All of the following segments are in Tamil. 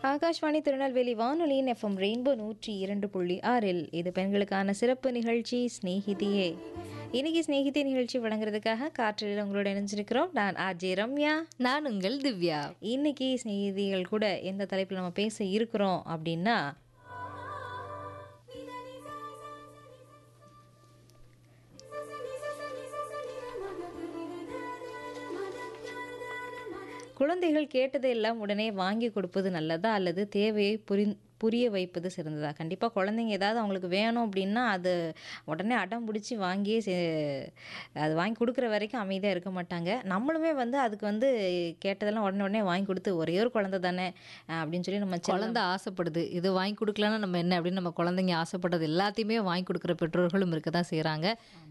ஆகாஷ்வாணி திருநெல்வேலி வானொலியின் எஃப்எம் ரெயின்போ நூற்றி இரண்டு புள்ளி ஆறில் இது பெண்களுக்கான சிறப்பு நிகழ்ச்சி ஸ்நேகிதியே இன்னைக்கு ஸ்நேகிதி நிகழ்ச்சி வழங்குறதுக்காக காற்றில் உங்களோட இணைஞ்சிருக்கிறோம் நான் ஆர்ஜே ரம்யா நான் உங்கள் திவ்யா இன்னைக்கு ஸ்நேகிதிகள் கூட எந்த தலைப்பில் நம்ம பேச இருக்கிறோம் அப்படின்னா குழந்தைகள் கேட்டதையெல்லாம் உடனே வாங்கி கொடுப்பது நல்லதா அல்லது தேவையை புரி புரிய வைப்பது சிறந்ததா கண்டிப்பாக குழந்தைங்க ஏதாவது அவங்களுக்கு வேணும் அப்படின்னா அது உடனே அடம் பிடிச்சி வாங்கியே சே- அது வாங்கி கொடுக்குற வரைக்கும் அமைதியாக இருக்க மாட்டாங்க நம்மளுமே வந்து அதுக்கு வந்து கேட்டதெல்லாம் உடனே உடனே வாங்கி கொடுத்து ஒரே ஒரு குழந்தை தானே அஹ் அப்படின்னு சொல்லி நம்ம செல்லம் குழந்தை ஆசைப்படுது இது வாங்கி கொடுக்கலன்னா நம்ம என்ன அப்படின்னு நம்ம குழந்தைங்க ஆசைப்பட்டது எல்லாத்தையுமே வாங்கி கொடுக்குற பெற்றோர்களும் இருக்க தான் செய்கிறாங்க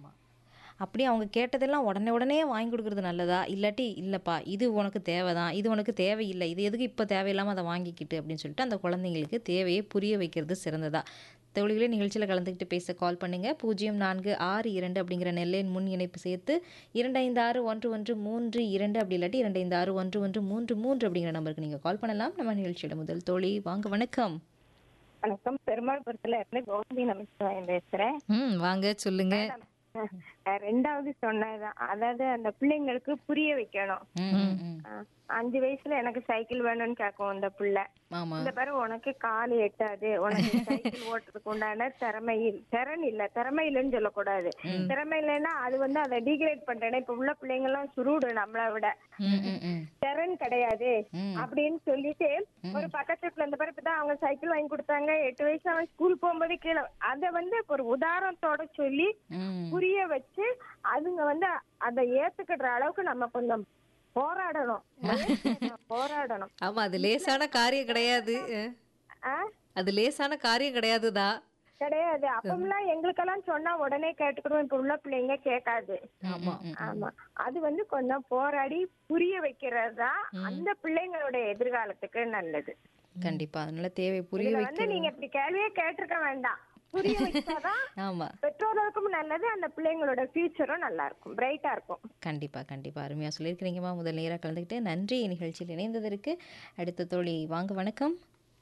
அப்படியே அவங்க கேட்டதெல்லாம் உடனே உடனே வாங்கி கொடுக்குறது நல்லதா இல்லாட்டி இல்லைப்பா இது உனக்கு தேவைதான் இது உனக்கு தேவையில்லை இது எதுக்கு இப்போ தேவையில்லாமல் அதை வாங்கிக்கிட்டு அப்படின்னு சொல்லிட்டு அந்த குழந்தைங்களுக்கு தேவையை புரிய வைக்கிறது சிறந்ததா தோழிகளே நிகழ்ச்சியில் கலந்துக்கிட்டு பேச கால் பண்ணுங்க பூஜ்ஜியம் நான்கு ஆறு இரண்டு அப்படிங்கிற நெல்லையின் முன் இணைப்பு சேர்த்து இரண்டு ஐந்து ஆறு ஒன்று ஒன்று மூன்று இரண்டு அப்படி இல்லாட்டி இரண்டு ஐந்து ஆறு ஒன்று ஒன்று மூன்று மூன்று அப்படிங்கிற நம்பருக்கு நீங்கள் கால் பண்ணலாம் நம்ம நிகழ்ச்சியோட முதல் தோழி வாங்க வணக்கம் வணக்கம் பெருமாள்புரத்துல இருந்து கோமதி நமச்சிவாயம் பேசுறேன் ம் வாங்க சொல்லுங்க அஹ் ரெண்டாவது சொன்னதுதான் அதாவது அந்த பிள்ளைங்களுக்கு புரிய வைக்கணும் ம், ம், ம். அஹ் அஞ்சு வயசுல எனக்கு சைக்கிள் வேணும்னு கேட்கும் இந்த பிள்ளை ஆமா இந்த பாரு உனக்கு கால் எட்டாது உனக்கு சைக்கிள் ஓட்டுறதுக்கு உண்டான திறமை இல்- திறன் இல்ல திறமை இல்லைன்னு சொல்லக்கூடாது திறமை இல்லைன்னா அது வந்து அதை டிகிரேட் பண்றேன்னா இப்ப உள்ள பிள்ளைங்க எல்லாம் சுருடு நம்மளை விட ம், ம், ம். திறன் கிடையாது ம். அப்படின்னு சொல்லிட்டு ஒரு பக்கத்து வீட்டுல இந்த பிறப்பு தான் அவங்க சைக்கிள் வாங்கி கொடுத்தாங்க எட்டு வயசு அவன் ஸ்கூல் போகும்போது கீழே அத வந்து ஒரு உதாரணத்தோட சொல்லி ம். புரிய வச்சு அதுங்க வந்து அதை ஏத்துக்கிற அளவுக்கு நம்ம கொஞ்சம் போராடணும் போராடணும் ஆமா அது லேசான காரியம் கிடையாது ஆ? அது லேசான காரியம் கிடையாதுதான் கிடையாது அப்பமெல்லாம் எங்களுக்கெல்லாம் சொன்னா உடனே கேட்டுக்கிறோம் இப்ப உள்ள பிள்ளைங்க கேட்காது ஆமா ஆமா அது வந்து கொஞ்சம் போராடி புரிய வைக்கிறது தான் அந்த பிள்ளைங்களோட எதிர்காலத்துக்கு நல்லது கண்டிப்பா அதனால தேவை புரிய இதுல வைக்க வந்து நீங்க இப்படி கேள்வியே கேட்டிருக்க வேண்டாம் புரிய வச்சாதான் ஆமா பெற்றோர்களுக்கும் நல்லது அந்த பிள்ளைங்களோட ஃபியூச்சரும் நல்லா இருக்கும் பிரைட்டா இருக்கும் கண்டிப்பா கண்டிப்பா அருமையா சொல்லியிருக்கிறீங்கம்மா முதல் நேராக கலந்துக்கிட்டு நன்றி நிகழ்ச்சியில் இணைந்ததற்கு அடுத்த தோழி வாங்க வணக்கம்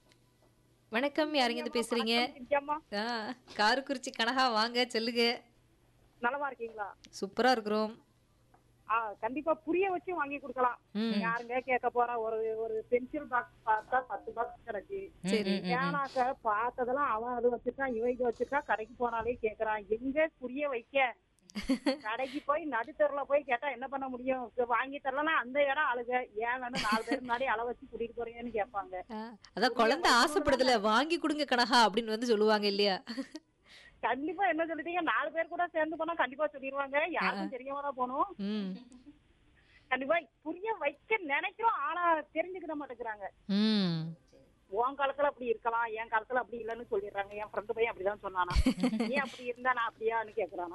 வணக்கம் யாருங்க இருந்து பேசுறீங்க ஆ, காரக்குறிச்சி கனகா வாங்க சொல்லுங்க நலமா இருக்கீங்களா சூப்பரா இருக்கிறோம் ஆ கண்டிப்பா புரிய வச்சு வாங்கி கொடுக்கலாம் ம். யாருங்க கேட்க போறா ஒரு ஒரு பென்சில் பாக்ஸ் பார்த்தா பத்து பாக்ஸ் கிடக்கு சரி ஏனாக்க பார்த்ததெல்லாம் அவன் அது வச்சிருக்கான் இவன் இது வச்சிருக்கான் கடைக்கு போனாலே கேக்குறான் எங்க புரிய வைக்க கடைக்கு போய் நடுத்தருல போய் கேட்டா என்ன பண்ண முடியும் இப்ப வாங்கி தரலன்னா அந்த இடம் அழுக ஏன் வேணும் நாலு பேர் முன்னாடி அள வச்சு கூட்டிட்டு போறீங்கன்னு கேட்பாங்க ஆ, அதான் குழந்தை ஆசைப்படுதுல வாங்கி கொடுங்க கனகா அப்படின்னு வந்து சொல்லுவாங்க இல்லையா கண்டிப்பா என்ன சொல்லிட்டீங்க நாலு பேர் கூட சேர்ந்து போனா கண்டிப்பா சொல்லிடுவாங்க யாருக்கும் தெரியாம தான் போகணும் ம் கண்டிப்பா புரிய வைக்க நினைக்கிறோம் ஆனா தெரிஞ்சுக்கிட மாட்டேங்கிறாங்க ம் உன் காலத்துல அப்படி இருக்கலாம் என் காலத்துல அப்படி இல்லைன்னு சொல்லிடுறாங்க என் ஃப்ரெண்டு பையன் அப்படிதான் சொன்னானா நீ அப்படி இருந்தா நான் அப்படியான்னு கேக்குறானா